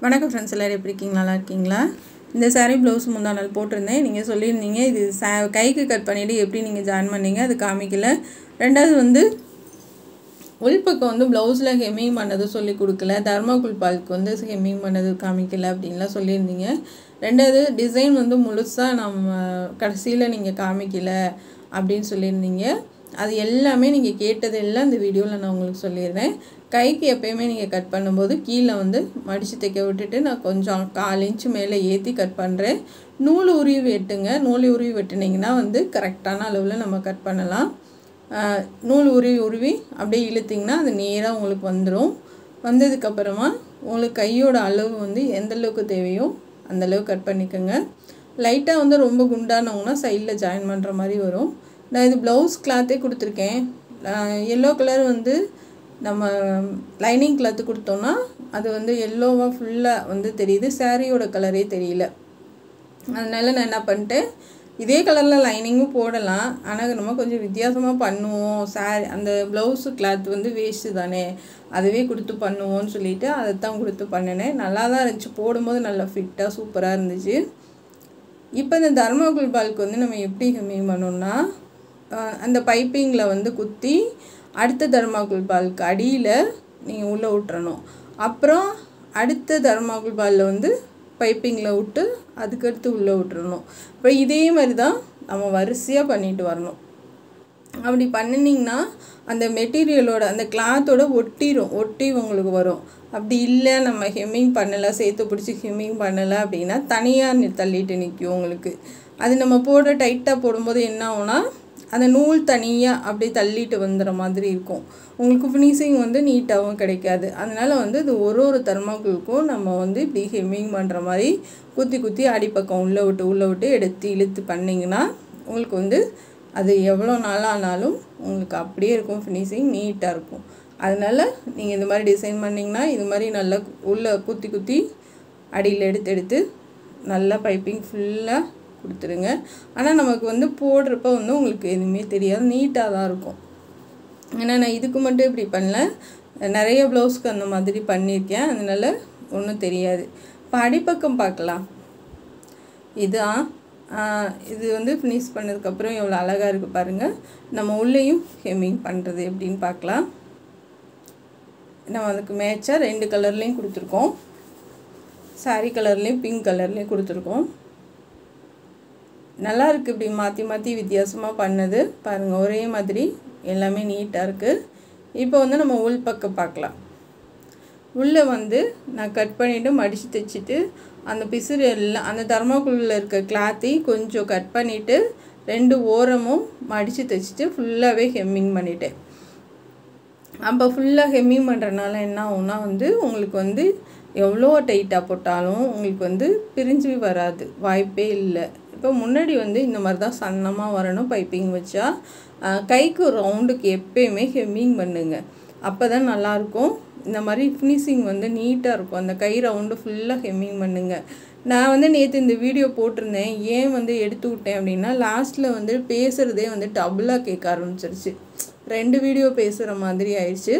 வணக்கம் ஃப்ரெண்ட்ஸ் எல்லோரும் எப்படி இருக்கீங்க நல்லா இருக்கீங்களா இந்த saree ப்ளவுஸ் முந்தா நாள் போட்டிருந்தேன் நீங்கள் சொல்லியிருந்தீங்க இது சா கைக்கு கட் பண்ணிவிட்டு எப்படி நீங்கள் ஜாயின் பண்ணீங்க அது காமிக்கல ரெண்டாவது வந்து உள்பக்கம் வந்து ப்ளவுஸில் ஹெம்மிங் பண்ணது சொல்லி கொடுக்கல தர்மாக்குள் பாலுக்கு வந்து ஹெம்மிங் பண்ணது காமிக்கல அப்படின்லாம் சொல்லியிருந்தீங்க ரெண்டாவது டிசைன் வந்து முழுசாக நம்ம கடைசியில் நீங்கள் காமிக்கல அப்படின்னு சொல்லியிருந்தீங்க அது எல்லாமே நீங்கள் கேட்டது எல்லாம் இந்த வீடியோவில் நான் உங்களுக்கு சொல்லிடுறேன் கைக்கு எப்பயுமே நீங்கள் கட் பண்ணும்போது கீழே வந்து மடித்து தைக்க விட்டுட்டு நான் கொஞ்சம் கால் இன்ச்சு மேலே ஏற்றி கட் பண்ணுறேன் நூல் உருவி வெட்டுங்க நூல் உருவி வெட்டினீங்கன்னா வந்து கரெக்டான அளவில் நம்ம கட் பண்ணலாம் ஆஹ் நூல் உருவி உருவி அப்படியே இழுத்திங்கன்னா அது நேராக உங்களுக்கு வந்துடும் வந்ததுக்கப்புறமா உங்களுக்கு கையோட அளவு வந்து எந்த அளவுக்கு தேவையோ அந்த அளவு கட் பண்ணிக்கோங்க லைட்டாக வந்து ரொம்ப குண்டானவங்கன்னா சைடில் ஜாயின் பண்ணுற மாதிரி வரும் நான் இது ப்ளவுஸ் கிளாத்தே கொடுத்துருக்கேன் எல்லோ கலர் வந்து நம்ம லைனிங் கிளாத்து கொடுத்தோன்னா அது வந்து எல்லோவாக ஃபுல்லாக வந்து தெரியுது சாரியோட கலரே தெரியல அதனால நான் என்ன பண்ணிட்டேன் இதே கலரில் லைனிங்கும் போடலாம் ஆனால் நம்ம கொஞ்சம் வித்தியாசமாக பண்ணுவோம் சாரி அந்த ப்ளவுஸு கிளாத் வந்து வேஸ்ட்டு தானே அதுவே கொடுத்து பண்ணுவோம்னு சொல்லிட்டு அதை தான் கொடுத்து பண்ணினேன் நல்லா தான் இருந்துச்சு போடும்போது நல்லா ஃபிட்டாக சூப்பராக இருந்துச்சு இப்போ இந்த தர்மாகுல் பால்க்கு வந்து நம்ம எப்படி ஹெம்மிங் பண்ணோம்னா அஹ் அந்த பைப்பிங்கில் வந்து குத்தி அடுத்த தர்மாகுல் பாலுக்கு அடியில் நீங்கள் உள்ளே விட்டுறணும் அப்புறம் அடுத்த தர்மாகுல் பாலில் வந்து பைப்பிங்கில் விட்டு அதுக்கடுத்து உள்ளே விட்டுறணும் இப்போ இதே மாதிரி தான் நம்ம வரிசையாக பண்ணிட்டு வரணும் அப்படி பண்ணினீங்கன்னா அந்த மெட்டீரியலோட அந்த கிளாத்தோட ஒட்டிரும் ஒட்டி உங்களுக்கு வரும் அப்படி இல்லை நம்ம ஹெம்மிங் பண்ணலை சேர்த்து பிடிச்சி ஹெம்மிங் பண்ணலை அப்படின்னா தனியாக தள்ளிட்டு நிற்கும் உங்களுக்கு அது நம்ம போட டைட்டாக போடும்போது என்ன ஆகும்னா அந்த நூல் தனியாக அப்படியே தள்ளிட்டு வந்துடுற மாதிரி இருக்கும் உங்களுக்கு ஃபினிஷிங் வந்து நீட்டாகவும் கிடைக்காது அதனால் வந்து இது ஒரு ஒரு தர்மாக்களுக்கும் நம்ம வந்து இப்படி ஹெம்மிங் பண்ணுற மாதிரி குத்தி குத்தி அடிப்பக்கம் உள்ளே விட்டு உள்ளே விட்டு எடுத்து இழுத்து பண்ணிங்கன்னா உங்களுக்கு வந்து அது எவ்வளோ நாளானாலும் உங்களுக்கு அப்படியே இருக்கும் ஃபினிஷிங் நீட்டாக இருக்கும் அதனால் நீங்கள் இந்த மாதிரி டிசைன் பண்ணிங்கன்னா இது மாதிரி நல்லா உள்ளே குத்தி குத்தி அடியில் எடுத்து எடுத்து நல்லா பைப்பிங் ஃபுல்லாக கொடுத்துருங்க ஆனால் நமக்கு வந்து போடுறப்ப வந்து உங்களுக்கு எதுவுமே தெரியாது நீட்டாக தான் இருக்கும் ஏன்னா நான் இதுக்கு மட்டும் இப்படி பண்ணல நிறைய ப்ளவுஸ்க்கு அந்த மாதிரி பண்ணியிருக்கேன் அதனால் ஒன்றும் தெரியாது இப்போ அடிப்பக்கம் பார்க்கலாம் இதுதான் ஆஹ் இது வந்து ஃபினிஷ் பண்ணதுக்கப்புறம் எவ்வளோ அழகாக இருக்குது பாருங்கள் நம்ம உள்ளேயும் ஹெம்மிங் பண்ணுறது எப்படின்னு பார்க்கலாம் நம்ம அதுக்கு மேட்சாக ரெண்டு கலர்லேயும் கொடுத்துருக்கோம் சாரி கலர்லேயும் பிங்க் கலர்லேயும் கொடுத்துருக்கோம் நல்லா இருக்குது இப்படி மாற்றி மாற்றி வித்தியாசமாக பண்ணது பாருங்கள் ஒரே மாதிரி எல்லாமே நீட்டாக இருக்குது இப்போ வந்து நம்ம உள் பக்கம் பார்க்கலாம் உள்ளே வந்து நான் கட் பண்ணிவிட்டு மடித்து தைச்சிட்டு அந்த பிசுறு எல்லாம் அந்த தர்மாக்குள்ள இருக்க கிளாத்தையும் கொஞ்சம் கட் பண்ணிவிட்டு ரெண்டு ஓரமும் மடித்து தைச்சிட்டு ஃபுல்லாகவே ஹெம்மிங் பண்ணிட்டேன் அப்போ ஃபுல்லாக ஹெம்மிங் பண்ணுறனால என்ன ஆகும்னா வந்து உங்களுக்கு வந்து எவ்வளோ டைட்டாக போட்டாலும் உங்களுக்கு வந்து பிரிஞ்சு வராது வாய்ப்பே இல்லை இப்போ முன்னாடி வந்து இந்த மாதிரி தான் சன்னமாக வரணும் பைப்பிங் வச்சா ஆஹ் கைக்கு ரவுண்டுக்கு எப்பயுமே ஹெம்மிங் பண்ணுங்க அப்போ தான் நல்லாயிருக்கும் இந்த மாதிரி ஃபினிஷிங் வந்து நீட்டாக இருக்கும் அந்த கை ரவுண்டு ஃபுல்லாக ஹெம்மிங் பண்ணுங்க நான் வந்து நேற்று இந்த வீடியோ போட்டிருந்தேன் ஏன் வந்து எடுத்து விட்டேன் அப்படின்னா லாஸ்ட்டில் வந்து பேசுகிறதே வந்து டபுளாக கேட்க ஆரம்பிச்சிருச்சு ரெண்டு வீடியோ பேசுகிற மாதிரி ஆயிடுச்சு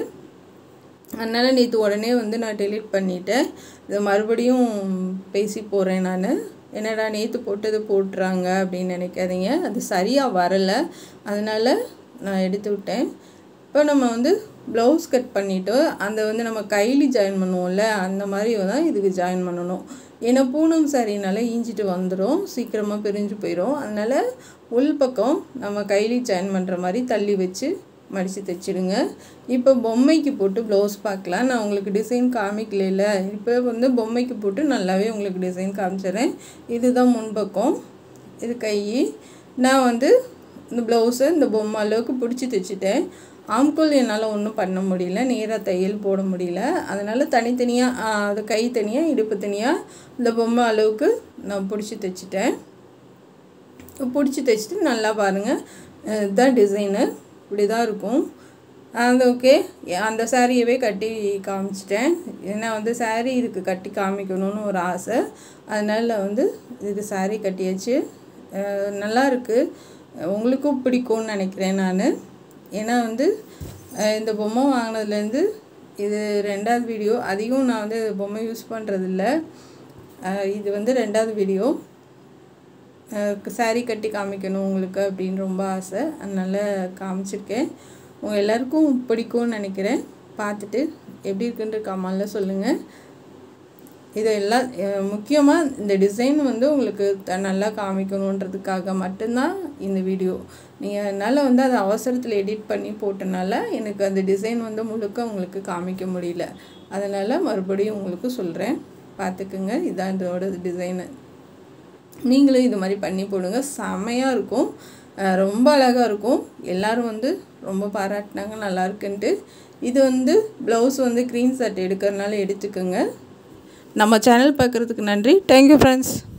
அதனால் நேற்று உடனே வந்து நான் டெலீட் பண்ணிட்டேன் இது மறுபடியும் பேசி போகிறேன் நான் என்னடா நேற்று போட்டது போட்டுறாங்க அப்படின்னு நினைக்காதீங்க அது சரியாக வரலை அதனால் நான் எடுத்து விட்டேன் இப்போ நம்ம வந்து ப்ளவுஸ் கட் பண்ணிவிட்டு அந்த வந்து நம்ம கைலி ஜாயின் பண்ணுவோம்ல அந்த மாதிரி தான் இதுக்கு ஜாயின் பண்ணணும் ஏன்னா பூனம் சாரினால ஈஞ்சிட்டு வந்துடும் சீக்கிரமாக பிரிஞ்சு போயிடும் அதனால் உள் பக்கம் நம்ம கைலி ஜாயின் பண்ணுற மாதிரி தள்ளி வச்சு மடித்து தைச்சிடுங்க இப்போ பொம்மைக்கு போட்டு ப்ளவுஸ் பார்க்கலாம் நான் உங்களுக்கு டிசைன் காமிக்கல இப்போ வந்து பொம்மைக்கு போட்டு நல்லாவே உங்களுக்கு டிசைன் காமிச்சிடுறேன் இதுதான் முன்பக்கம் இது கை நான் வந்து இந்த ப்ளவுஸை இந்த பொம்மை அளவுக்கு பிடிச்சி தைச்சிட்டேன் ஆம்கோல் என்னால் ஒன்றும் பண்ண முடியல நேராக தையல் போட முடியல அதனால் தனித்தனியாக அது கை தனியாக இடுப்பு தனியாக இந்த பொம்மை அளவுக்கு நான் பிடிச்சி தைச்சிட்டேன் பிடிச்சி தைச்சிட்டு நல்லா பாருங்கள் இதுதான் டிசைனு இப்படி தான் இருக்கும் அது ஓகே அந்த சாரியவே கட்டி காமிச்சிட்டேன் ஏன்னா வந்து சாரீ இதுக்கு கட்டி காமிக்கணும்னு ஒரு ஆசை அதனால் வந்து இது சாரீ கட்டியாச்சு அஹ் நல்லா இருக்குது உங்களுக்கும் பிடிக்கும்னு நினைக்கிறேன் நான் ஏன்னா வந்து அஹ் இந்த பொம்மை வாங்கினதுலேருந்து இது ரெண்டாவது வீடியோ அதிகம் நான் வந்து பொம்மை யூஸ் பண்ணுறதில்ல இது வந்து ரெண்டாவது வீடியோ சாரீ கட்டி காமிக்கணும் உங்களுக்கு அப்படின்னு ரொம்ப ஆசை அதனால் காமிச்சிருக்கேன் உங்கள் எல்லாருக்கும் பிடிக்கும்னு நினைக்கிறேன் பார்த்துட்டு எப்படி இருக்குன்ற கமாலில் சொல்லுங்கள் இதெல்லாம் முக்கியமாக இந்த டிசைன் வந்து உங்களுக்கு த நல்லா காமிக்கணுன்றதுக்காக மட்டும்தான் இந்த வீடியோ நீங்கள் என்னால் வந்து அதை அவசரத்தில் எடிட் பண்ணி போட்டனால எனக்கு அந்த டிசைன் வந்து முழுக்க உங்களுக்கு காமிக்க முடியல அதனால் மறுபடியும் உங்களுக்கு சொல்கிறேன் பார்த்துக்குங்க இதான் இதோட டிசைனு நீங்களும் இது மாதிரி பண்ணி போடுங்க செம்மையாக இருக்கும் ரொம்ப அழகாக இருக்கும் எல்லோரும் வந்து ரொம்ப பாராட்டினாங்க நல்லா இருக்குன்ட்டு இது வந்து ப்ளவுஸ் வந்து க்ரீன் ஷர்ட் எடுக்கிறதுனால எடுத்துக்கோங்க நம்ம சேனல் பார்க்குறதுக்கு நன்றி தேங்க்யூ ஃப்ரெண்ட்ஸ்